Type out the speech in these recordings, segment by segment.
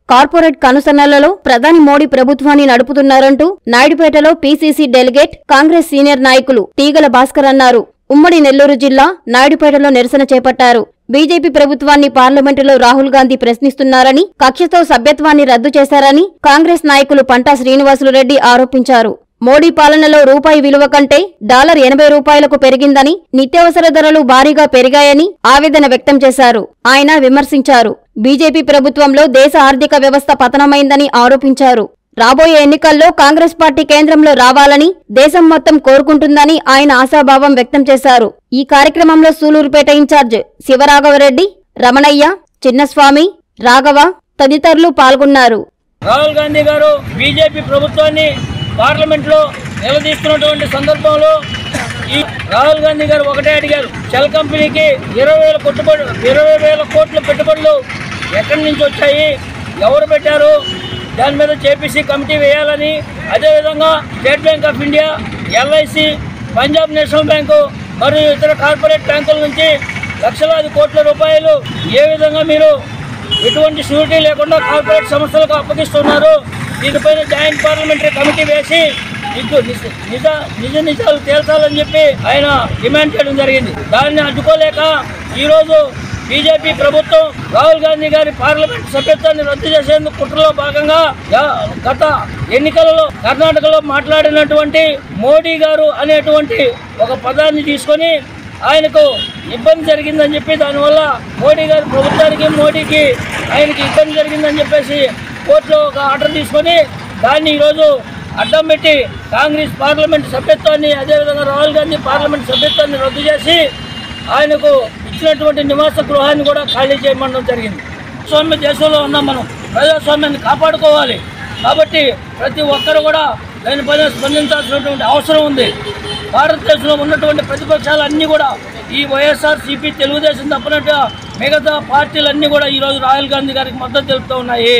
corporate కనుసన్నలలో ప్రధాని మోడీ ప్రభుత్వాన్ని నడుపుతున్నారంటూ నాయుడుపేటలో పీసీసీ డెలిగేట్ కాంగ్రెస్ సీనియర్ నాయకులు తీగల భాస్కర్ అన్నారు ఉమ్మడి నెల్లూరు జిల్లా నాయుడుపేటలో నిరసన చేపట్టారు బీజేపీ ప్రభుత్వాన్ని పార్లమెంటులో రాహుల్ గాంధీ ప్రశ్నిస్తున్నారని కక్షతో సభ్యత్వాన్ని రద్దు చేశారని కాంగ్రెస్ నాయకులు పంటా శ్రీనివాసులు రెడ్డి ఆరోపించారు మోడీ పాలనలో రూపాయి విలువ కంటే డాలర్ ఎనభై రూపాయలకు పెరిగిందని నిత్యావసర ధరలు భారీగా పెరిగాయని ఆవేదన వ్యక్తం చేశారు ఆయన విమర్శించారు బీజేపీ ప్రభుత్వంలో దేశ ఆర్థిక వ్యవస్థ పతనమైందని ఆరోపించారు రాబోయే ఎన్నికల్లో కాంగ్రెస్ పార్టీ కేంద్రంలో రావాలని దేశం మొత్తం కోరుకుంటుందని ఆయన ఆశాభావం వ్యక్తం చేశారు ఈ కార్యక్రమంలో సూలూరుపేట ఇన్ఛార్జ్ శివరాఘవరెడ్డి రమణయ్య చిన్నస్వామి రాఘవ తదితరులు పాల్గొన్నారు రాహుల్ గాంధీ గారు బీజేపీ ప్రభుత్వాన్ని పార్లమెంట్ లో నిలదీస్తున్నటువంటి సందర్భంలో ఈ రాహుల్ గాంధీ గారు ఒకటే అడిగారు షెల్ కంపెనీకి ఇరవై వేల కొట్టుబడి ఇరవై వేల కోట్ల పెట్టుబడులు ఎక్కడి నుంచి వచ్చాయి ఎవరు పెట్టారు దాని మీద జేపీసీ కమిటీ వేయాలని అదేవిధంగా State Bank of India LIC Punjab National Bank మరియు ఇతర కార్పొరేట్ బ్యాంకుల నుంచి లక్షలాది కోట్ల రూపాయలు ఏ విధంగా మీరు ఎటువంటి షూరిటీ లేకుండా కార్పొరేట్ సంస్థలకు అప్పగిస్తున్నారు దీనిపైన జాయింట్ పార్లమెంటరీ కమిటీ వేసి మీకు నిజ నిజ నిజ నిజాలు తేల్చాలని చెప్పి ఆయన డిమాండ్ చేయడం జరిగింది దాన్ని అడ్డుకోలేక ఈరోజు బీజేపీ ప్రభుత్వం రాహుల్ గాంధీ గారి పార్లమెంట్ సభ్యత్వాన్ని రద్దు చేసేందుకు కుట్రలో భాగంగా యా- గత ఎన్నికలలో కర్ణాటకలో మాట్లాడినటువంటి మోడీ గారు అనేటువంటి ఒక పదాన్ని తీసుకొని ఆయనకు ఇబ్బంది జరిగిందని చెప్పి దానివల్ల మోడీ గారి ప్రభుత్వానికి మోడీకి ఆయనకి ఇబ్బంది జరిగిందని చెప్పేసి కోర్టులో ఒక ఆర్డర్ తీసుకొని దాన్ని ఈరోజు అడ్డం పెట్టి కాంగ్రెస్ పార్లమెంట్ సభ్యత్వాన్ని అదేవిధంగా రాహుల్ గాంధీ పార్లమెంట్ సభ్యత్వాన్ని రద్దు చేసి ఆయనకు ఇచ్చినటువంటి నివాస గృహాన్ని కూడా ఖాళీ చేయమనడం జరిగింది స్వామ్య దేశంలో ఉన్నాం మనం ప్రజాస్వామ్యాన్ని కాపాడుకోవాలి కాబట్టి ప్రతి ఒక్కరు కూడా దానిపైన స్పందించాల్సినటువంటి అవసరం ఉంది భారతదేశంలో ఉన్నటువంటి ప్రతిపక్షాలు అన్నీ కూడా ఈ వైఎస్ఆర్ సిపి తెలుగుదేశం తప్పనట్టుగా మిగతా పార్టీలన్నీ కూడా ఈరోజు రాహుల్ గాంధీ గారికి మద్దతు తెలుపుతూ ఉన్నాయి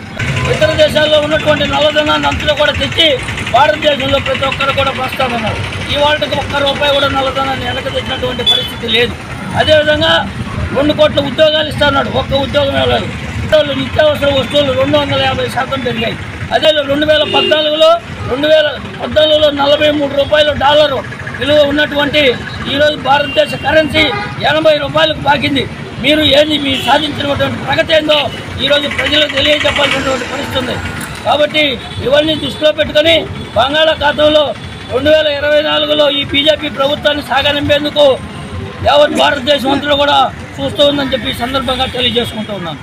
ఇతర దేశాల్లో ఉన్నటువంటి నల్లధనాన్ని అంతలో కూడా తెచ్చి భారతదేశంలో ప్రతి ఒక్కరు కూడా ప్రస్తావన్నారు ఈ వాళ్ళకి ఒక్క రూపాయి కూడా నల్లధనాన్ని వెనక తెచ్చినటువంటి పరిస్థితి లేదు అదేవిధంగా రెండు కోట్ల ఉద్యోగాలు ఇస్తున్నాడు ఒక్క ఉద్యోగం ఇవ్వలేదు పెట్రోల్ నిత్యావసర వస్తువులు రెండు వందల యాభై శాతం పెరిగాయి అదే రెండు వేల పద్నాలుగులో రెండు వేల పద్నాలుగులో నలభై మూడు రూపాయలు డాలరు విలువ ఉన్నటువంటి ఈరోజు భారతదేశ కరెన్సీ ఎనభై రూపాయలకు బాకింది మీరు ఏంది మీరు సాధించినటువంటి ప్రగతి ఏందో ఈరోజు ప్రజలకు తెలియజెప్పాల్సినటువంటి పరిస్థితి ఉంది కాబట్టి ఇవన్నీ దృష్టిలో పెట్టుకొని బంగాళాఖాతంలో రెండు వేల ఇరవై నాలుగులో ఈ బీజేపీ ప్రభుత్వాన్ని సాగనింపేందుకు యావత్ భారతదేశం అంతా కూడా చూస్తూ ఉందని చెప్పి ఈ సందర్భంగా తెలియజేసుకుంటూ ఉన్నాను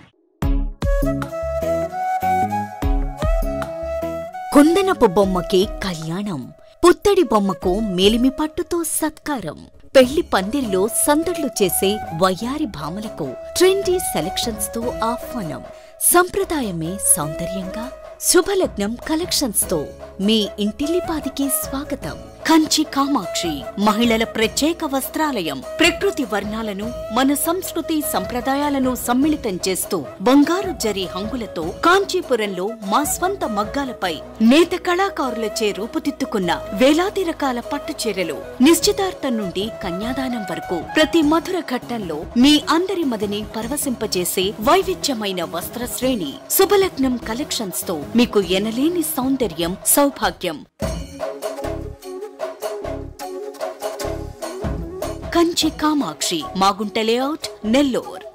కుందనపు బొమ్మకి కళ్యాణం పుత్తడి బొమ్మకు మేలిమి పట్టుతో సత్కారం పెళ్లి పందిరిలో సందడ్లు చేసే వయ్యారి భామలకు ట్రెండీ సెలక్షన్స్ తో ఆహ్వానం సంప్రదాయమే సౌందర్యంగా శుభలగ్నం కలెక్షన్స్ తో మీ ఇంటిల్లిపాదికి స్వాగతం కంచి కామాక్షి మహిళల ప్రత్యేక వస్త్రాలయం ప్రకృతి వర్ణాలను మన సంస్కృతి సంప్రదాయాలను సమ్మిళితం చేస్తూ బంగారు జరి హంగులతో కాంచీపురంలో మా స్వంత మగ్గాలపై నేత కళాకారులచే రూపుదిద్దుకున్న వేలాది రకాల పట్టు చీరలు నిశ్చితార్థం నుండి కన్యాదానం వరకు ప్రతి మధుర ఘట్టంలో మీ అందరి మదిని పరవశింపజేసే వైవిధ్యమైన వస్త్ర శ్రేణి శుభలగ్నం కలెక్షన్స్ తో మీకు ఎనలేని సౌందర్యం సౌభాగ్యం కంచి కామాక్షి మాగుంట లేఅవుట్ నెల్లూర్